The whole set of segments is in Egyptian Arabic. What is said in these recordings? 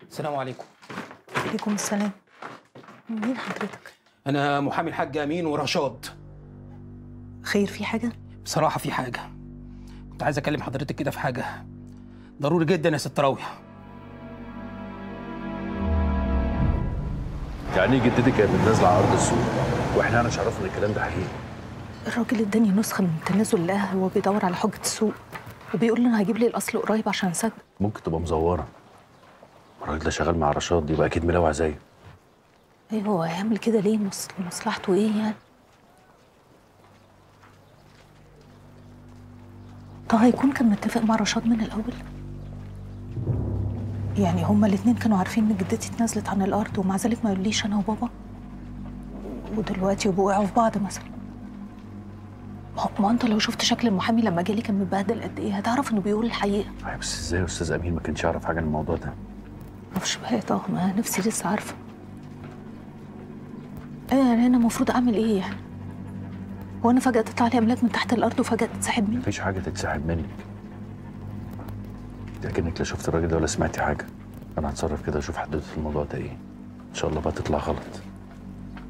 السلام عليكم عليكم السلام مين حضرتك؟ انا محامي الحاج امين ورشاد خير في حاجة؟ بصراحه في حاجه كنت عايز اكلم حضرتك كده في حاجه ضروري جدا يا ست راويه يعني إيه جدتي كانت نازله على ارض السوق واحنا انا عرفنا الكلام ده حقيقي الراجل اداني نسخة من تنازل لها هو بيدور على حجة السوق وبيقول لي انا هجيب لي الاصل قريب عشان اصدق ممكن تبقى مزوره الراجل ده شغال مع رشاد يبقى اكيد ملاوع زيه ايه هو هيعمل كده ليه مص... مصلحته ايه يعني؟ طب هيكون كان متفق مع رشاد من الاول؟ يعني هما الاتنين كانوا عارفين ان جدتي اتنازلت عن الارض ومع ذلك ما يقوليش انا وبابا ودلوقتي يبقوا وقعوا في بعض مثلا ما هو- ما هو انت لو شفت شكل المحامي لما جالي كان متبهدل قد ايه هتعرف انه بيقول الحقيقه أيوة بس ازاي يا استاذ امين ما كانش يعرف حاجه عن الموضوع ده معرفش بقى يا طه ما نفسي لسه عارفه ايه يعني انا المفروض اعمل ايه يعني هو انا فجاه تطلع لي املاك من تحت الارض وفجاه تتسحب مني مفيش حاجه تتسحب منك انت اكنك لا شفت الراجل ده ولا سمعتي حاجه انا هتصرف كده اشوف حدوته الموضوع ده ايه ان شاء الله بقى تطلع غلط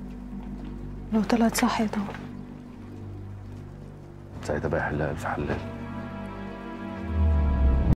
لو طلعت صح يا طه ساعتها بقى يحلها الف حلال